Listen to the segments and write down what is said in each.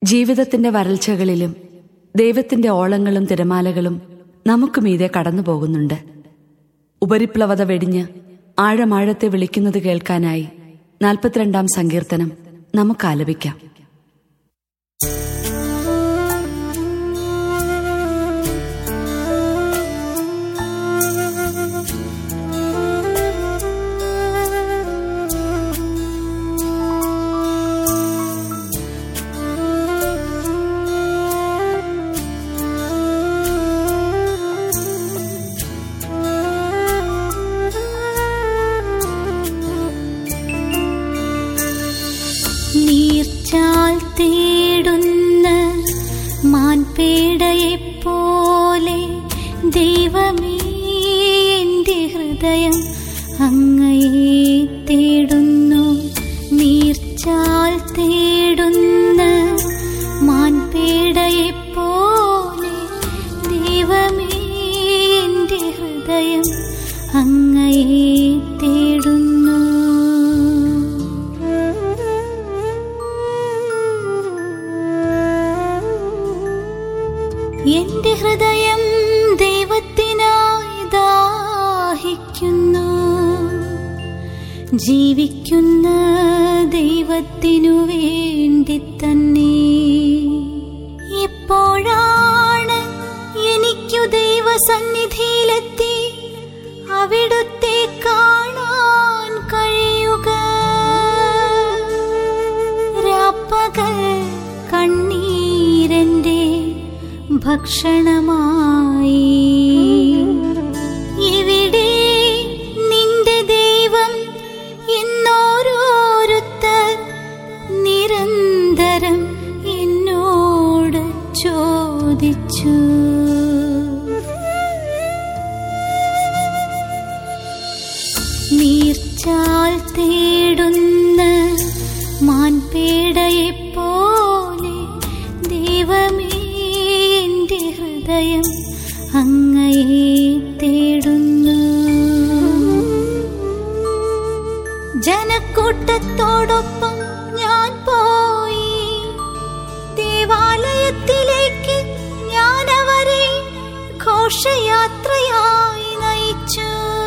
ജീവിതത്തിന്റെ വരൾച്ചകളിലും ദൈവത്തിന്റെ ഓളങ്ങളും തിരമാലകളും നമുക്ക് മീതെ കടന്നു പോകുന്നുണ്ട് ഉപരിപ്ലവത വെടിഞ്ഞ് ആഴമാഴത്തെ വിളിക്കുന്നത് കേൾക്കാനായി നാൽപ്പത്തിരണ്ടാം സങ്കീർത്തനം നമുക്ക് ആലപിക്കാം നീർച്ചാൽ തേടുന്ന മാൻപേടയെപ്പോലെ ദൈവമേ എൻ്റെ ഹൃദയം അങ്ങയെ തേടുന്നു നീർച്ചാൽ തേടുന്ന മാൻപേടയെപ്പോലെ ദൈവമേ എൻ്റെ ഹൃദയം അങ്ങയെ തേടുന്നു എന്റെ ഹൃദയം ദൈവത്തിനായി ദാഹിക്കുന്നു ജീവിക്കുന്ന ദൈവത്തിനു വേണ്ടി തന്നെ എപ്പോഴാണ് എനിക്കു ദൈവസന്നിധിയിലെത്തി അവിടുത്തെ കാണാൻ കഴിയുക രാപ്പകൽ കണ്ണീരന്റെ ഭക്ഷണമായി ഇവിടെ നിന്റെ ദൈവം എന്നോരോരുത്തർ നിരന്തരം എന്നോട് ചോദിച്ചു നീർച്ചാൽ തേടുന്ന മാൻപേടയെപ്പോലെ ദൈവമേ എൻ്റെ ഹൃദയം അങ്ങയെ തേടുന്നു ജനക്കൂട്ടത്തോടൊപ്പം ഞാൻ പോയി ദേവാലയത്തിലേക്ക് ഞാൻ അവരെ ഘോഷയാത്രയായി നയിച്ചു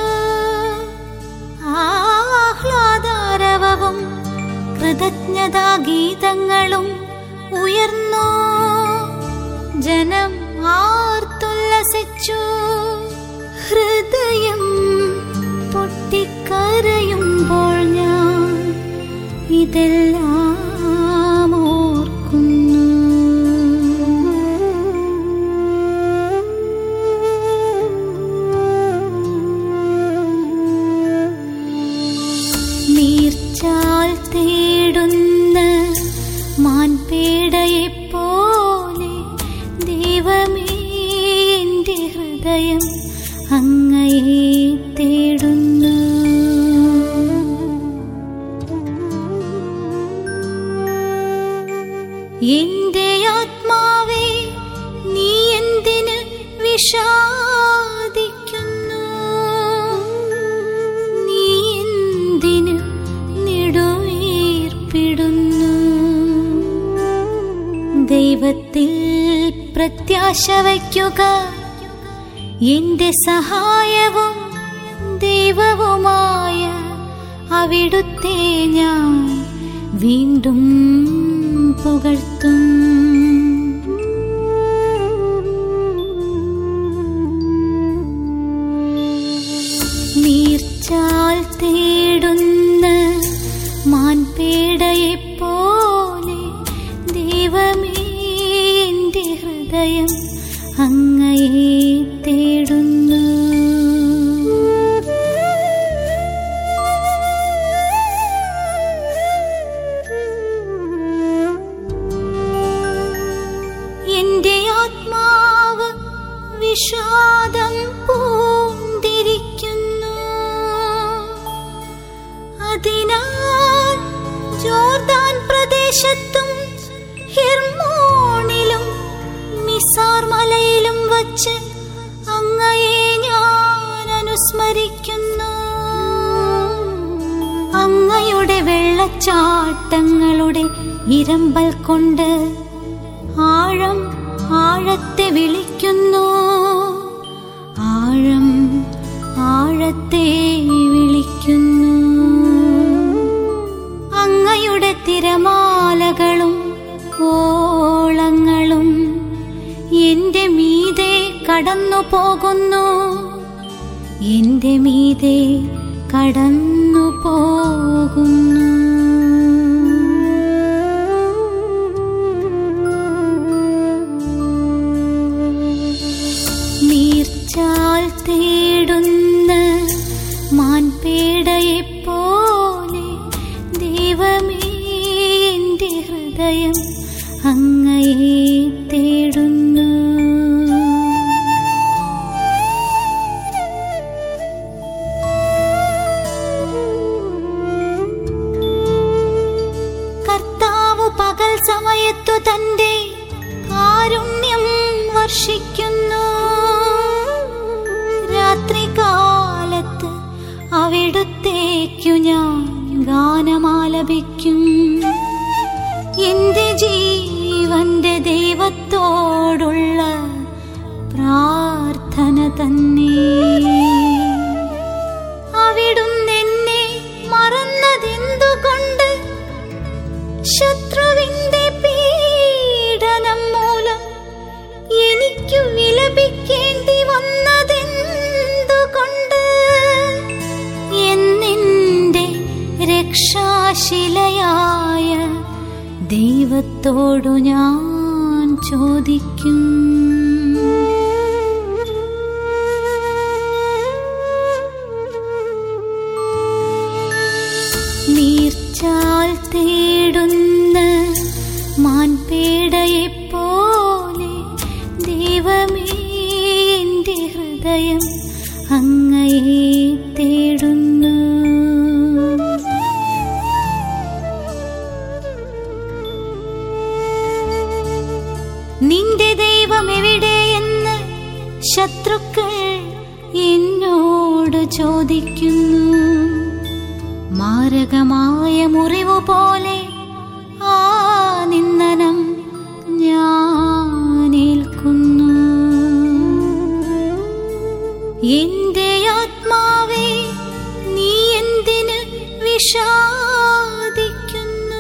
ആഹ്ലാദാരവവും കൃതജ്ഞതാ ഗീതങ്ങളും ഉയർന്നു ജനം ആർത്തുല്ലസിച്ചു ഹൃദയം പൊട്ടിക്കരയുമ്പോൾ ഞാൻ ഇതെല്ലാം ഓർക്കുന്നു നീർച്ചാൽ തേടുന്ന മാൻപേടയെപ്പോലെ ദൈവമേ എൻ്റെ ഹൃദയം അങ്ങയെ തേടുന്നു എന്റെ ആത്മാവേ നീ എന്തിന് വിഷാദിക്കുന്നു നീ എന്തിന് നെടുവീർപ്പിടുന്നു ദൈവത്തിൽ പ്രത്യാശ വയ്ക്കുക എന്റെ സഹായവും ദൈവവുമായ അവിടുത്തെ ഞാൻ വീണ്ടും പുകഴ്ത്തും നീർച്ചാൽ തേടുന്ന മാൻപേടയെപ്പോലെ ദൈവമേ എൻ്റെ ഹൃദയം അങ്ങയെ തേടുന്നു എന്റെ ആത്മാവ് വിഷാദം പൂണ്ടിരിക്കുന്നു അതിനാൽ ജോർദാൻ പ്രദേശത്തും ഹിർമോണിലും മിസാർ മലയിലും വച്ച് അങ്ങയെ ഞാൻ അനുസ്മരിക്കുന്നു അങ്ങയുടെ വെള്ളച്ചാട്ടങ്ങളുടെ ഇരമ്പൽ കൊണ്ട് ആഴം ആഴത്തെ വിളിക്കുന്നു ആഴം ആഴത്തെ വിളിക്കുന്നു അങ്ങയുടെ തിരമാലകളും ഓളങ്ങളും എന്റെ മീതെ കടന്നു പോകുന്നു എന്റെ മീതെ കടന്നു പോകുന്നു നീർച്ചാൽ തേടുന്ന മാൻപേടയെ പോലെ ദൈവമേ എന്റെ ഹൃദയം അങ്ങയെ തേടുന്നു കർത്താവ് പകൽ സമയത്തു തന്റെ കാരുണ്യം വർഷിക്കുന്നു രാത്രികാലത്ത് അവിടുത്തേക്കു ഞാൻ ഗാനമാലപിക്കും എന്റെ ജീവന്റെ ദൈവത്തോടുള്ള പ്രാർത്ഥന തന്നെ അവിടുന്ന് എന്നെ മറന്നതെന്തുകൊണ്ട് ശത്രുവിന്റെ പീഡനം മൂലം എനിക്കു വിലപിക്കേണ്ടി വന്നതെന്തുകൊണ്ട് എന്നെന്റെ രക്ഷാശിലയായ ദൈവത്തോടു ഞാൻ ചോദിക്കും നീർച്ചാൽ തേടുന്ന മാൻപേടയെ പോലെ ദൈവമേ എന്റെ ഹൃദയം അങ്ങയെ തേടുന്നു നിന്റെ ദൈവം എവിടെയെന്ന് ശത്രുക്കൾ എന്നോട് ചോദിക്കുന്നു മാരകമായ മുറിവ് പോലെ ആ നിന്ദനം ഞാനേൽക്കുന്നു എന്റെ ആത്മാവേ നീ എന്തിന് വിഷാദിക്കുന്നു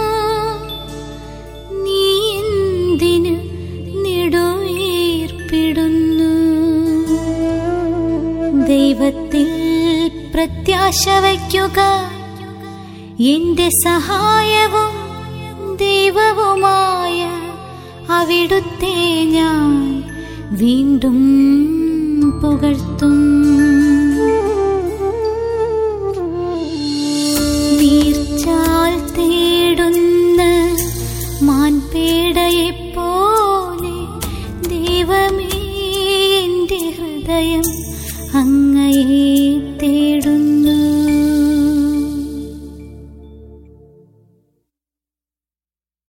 നീ എന്തിന് നെടുവീർപ്പിടുന്നു ദൈവത്തിൽ പ്രത്യാശ വയ്ക്കുക എന്റെ സഹായവും ദൈവവുമായ അവിടുത്തെ ഞാൻ വീണ്ടും പുകഴ്ത്തും നീർച്ചാൽ തേടുന്ന മാൻപേടയെ പോലെ ദൈവമേ എന്റെ ഹൃദയം അങ്ങയെ